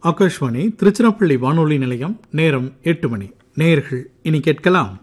ஆகாஷ்வாணி திருச்சிராப்பள்ளி வானொலி நிலையம் நேரம் எட்டு மணி நேயர்கள் இனி கேட்கலாம்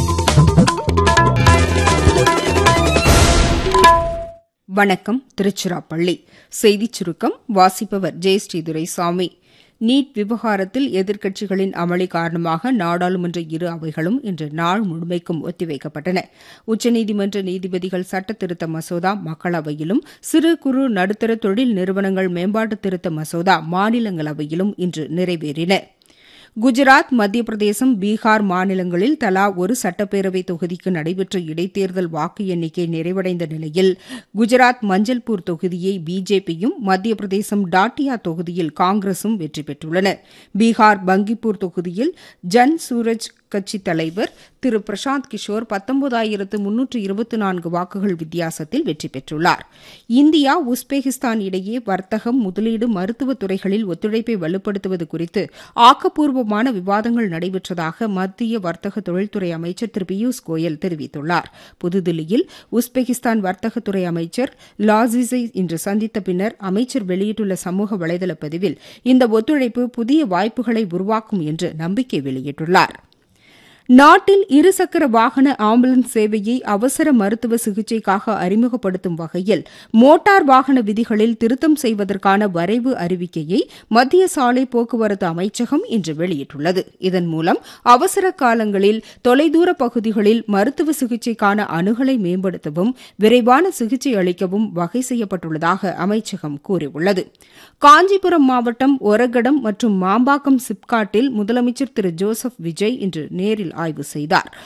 வணக்கம் திருச்சிராப்பள்ளி செய்திச் சுருக்கம் வாசிப்பவர் ஜெயஸ்ரீ துரைசாமி நீட் விவகாரத்தில் எதிர்க்கட்சிகளின் அமளி காரணமாக நாடாளுமன்ற இரு அவைகளும் இன்று நாள் முழுமைக்கும் ஒத்திவைக்கப்பட்டன உச்சநீதிமன்ற நீதிபதிகள் சட்ட திருத்த மசோதா மக்களவையிலும் சிறு குறு நடுத்தர தொழில் நிறுவனங்கள் மேம்பாட்டு திருத்த மசோதா மாநிலங்களவையிலும் இன்று நிறைவேறின குஜராத் மத்திய பிரதேசம் பீகார் மாநிலங்களில் தலா ஒரு சட்டப்பேரவை தொகுதிக்கு நடைபெற்ற இடைத்தேர்தல் வாக்கு எண்ணிக்கை நிறைவடைந்த நிலையில் குஜராத் மஞ்சள்பூர் தொகுதியை பிஜேபியும் மத்திய பிரதேசம் டாட்டியா தொகுதியில் காங்கிரசும் வெற்றி பெற்றுள்ளன பீகார் பங்கிப்பூர் தொகுதியில் ஜன் சூரஜ் கட்சி தலைவர் திரு பிரசாந்த் கிஷோர் பத்தொன்பதாயிரத்து முன்னூற்று இருபத்தி நான்கு வாக்குகள் வித்தியாசத்தில் வெற்றி பெற்றுள்ளார் இந்தியா உஸ்பெகிஸ்தான் இடையே வர்த்தகம் முதலீடு மருத்துவ துறைகளில் ஒத்துழைப்பை வலுப்படுத்துவது குறித்து ஆக்கப்பூர்வமான விவாதங்கள் நடைபெற்றதாக மத்திய வர்த்தக தொழில்துறை அமைச்சர் திரு பியூஷ் கோயல் தெரிவித்துள்ளார் புதுதில்லியில் உஸ்பெகிஸ்தான் வர்த்தகத்துறை அமைச்சர் லாசிஸை இன்று சந்தித்த பின்னர் அமைச்சர் வெளியிட்டுள்ள சமூக வலைதள பதிவில் இந்த ஒத்துழைப்பு புதிய வாய்ப்புகளை உருவாக்கும் என்று நம்பிக்கை வெளியிட்டுள்ளாா் நாட்டில் இருசக்கர வாகன ஆம்புலன்ஸ் சேவையை அவசர மருத்துவ சிகிச்சைக்காக அறிமுகப்படுத்தும் வகையில் மோட்டார் வாகன விதிகளில் திருத்தம் செய்வதற்கான வரைவு அறிவிக்கையை மத்திய சாலை போக்குவரத்து அமைச்சகம் இன்று வெளியிட்டுள்ளது இதன் மூலம் அவசர காலங்களில் தொலைதூர பகுதிகளில் மருத்துவ சிகிச்சைக்கான அணுகலை மேம்படுத்தவும் விரைவான சிகிச்சை அளிக்கவும் வகை செய்யப்பட்டுள்ளதாக அமைச்சகம் கூறியுள்ளது காஞ்சிபுரம் மாவட்டம் ஒரகடம் மற்றும் மாம்பாக்கம் சிப்காட்டில் முதலமைச்சர் திரு ஜோசப் விஜய் இன்று நேரில் ஆய்வு செய்தார்